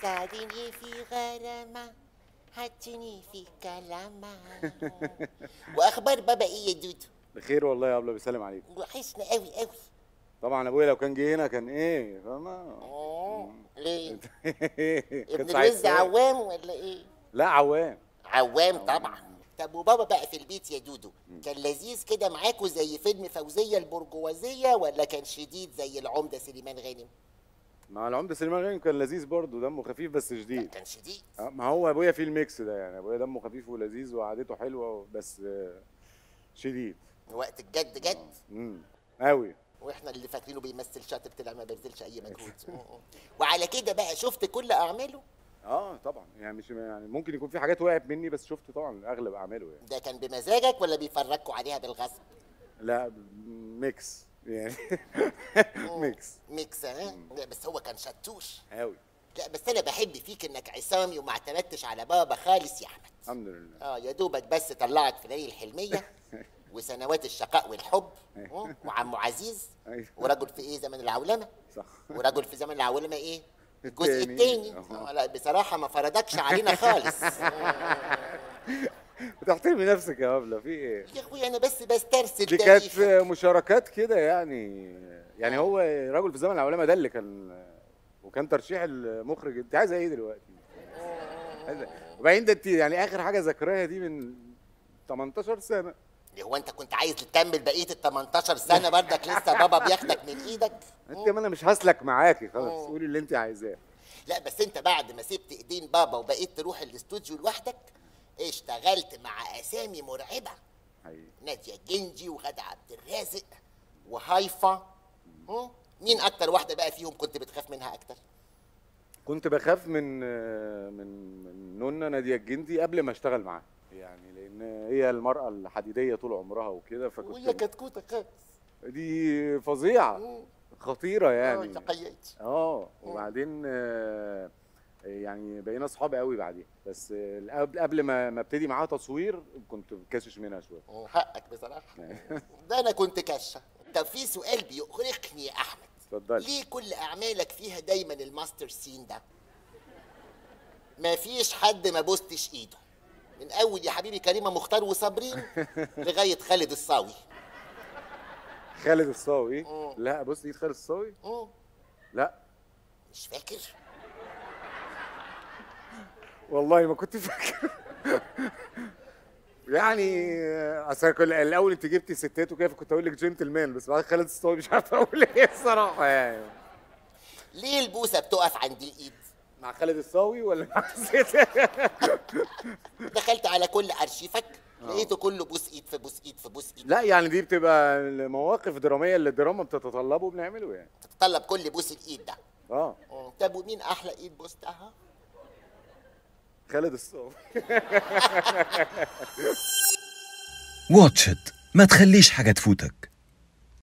ساعديني في غرامة حطيني في كلامة واخبار بابا ايه يا دودو بخير والله يا ابله بيسلم عليك وحشنا قوي قوي طبعا ابويا لو كان جه هنا كان ايه فاهمه أوه، ليه ابن كنت عايز الوز تسأل؟ عوام ولا ايه لا عوام عوام طبعا طب وبابا بقى في البيت يا دودو كان لذيذ كده معاكوا زي فيلم فوزية البرجوازية ولا كان شديد زي العمدة سليمان غانم مع العمده سليمان غانم كان لذيذ برضه دمه خفيف بس شديد كان شديد آه، ما هو ابويا فيه الميكس ده يعني ابويا دمه خفيف ولذيذ وقعدته حلوه بس آه، شديد وقت الجد جد امم قوي واحنا اللي فاكرينه بيمثل شاطر طلع ما بيبذلش اي مجهود وعلى كده بقى شفت كل اعماله اه طبعا يعني مش يعني ممكن يكون في حاجات وقعت مني بس شفت طبعا اغلب اعماله يعني ده كان بمزاجك ولا بيفرجكوا عليها بالغصب لا ميكس يعني ميكس ميكس ها لا بس هو كان شطوش قوي لا بس انا بحب فيك انك عصامي وما اعتمدتش على بابا خالص يا احمد الحمد لله اه يا دوبك بس طلعك في ليالي الحلميه وسنوات الشقاء والحب مم، وعمو عزيز أيوة. ورجل في ايه زمن العولمه صح ورجل في زمن العولمه ايه الجزء التاني. الثاني آه. لا بصراحه ما فرضكش علينا خالص بتحترمي نفسك يا ابله في ايه يا اخويا انا بس بسترسل دي تاريخ. كانت مشاركات كده يعني يعني هو رجل في زمن العولمه ده اللي كان وكان ترشيح المخرج انت عايزه ايه دلوقتي؟ عايزة- وبعدين ده انت يعني اخر حاجه ذاكراها دي من 18 سنه هو انت كنت عايز تكمل بقيه ال 18 سنه برضك لسه بابا بياخدك من ايدك انت ما انا مش هسلك معاكي خلاص قولي اللي انت عايزاه لا بس انت بعد ما سبت ايدين بابا وبقيت تروح الاستوديو لوحدك اشتغلت مع اسامي مرعبه حقيقي ناديه الجندي وغادة عبد الرازق وهايفا هم؟ مين اكتر واحده بقى فيهم كنت بتخاف منها اكتر كنت بخاف من من من نونا ناديه الجندي قبل ما اشتغل معاها يعني لان هي المراه الحديديه طول عمرها وكده وهي فكنت كتكوته خالص دي فظيعه مم. خطيره اه يعني شقيت اه وبعدين آه، يعني بقينا اصحاب قوي بعدين بس آه، قبل قبل ما ما ابتدي معاها تصوير كنت كاشش منها شويه حقك بصراحه ده انا كنت كشه طب في سؤال بيؤرقني يا احمد اتفضلي ليه كل اعمالك فيها دايما الماستر سين ده ما فيش حد ما بوستش ايده من اول يا حبيبي كريمه مختار وصابرين لغايه خالد الصاوي خالد الصاوي مم. لا بص ايد خالد الصاوي مم. لا مش فاكر والله ما كنت فاكر يعني آه، اصل كل الاول انت جبتي ستات وكده فكنت اقول لك جنتلمان بس بعد خالد الصاوي مش عارف اقول ايه الصراحه يعني ليه البوسه بتقف عند الايد مع خالد الصاوي ولا مع ست دخلت على كل ارشيفك لقيته كله بوس ايد في بوس ايد في بوس ايد لا يعني دي بتبقى المواقف دراميه اللي الدراما بتتطلبه بنعمله يعني تتطلب كل بوس الايد ده اه مم. طب ومين احلى ايد بوستها خالد الصاوي واتش إت ما تخليش حاجة تفوتك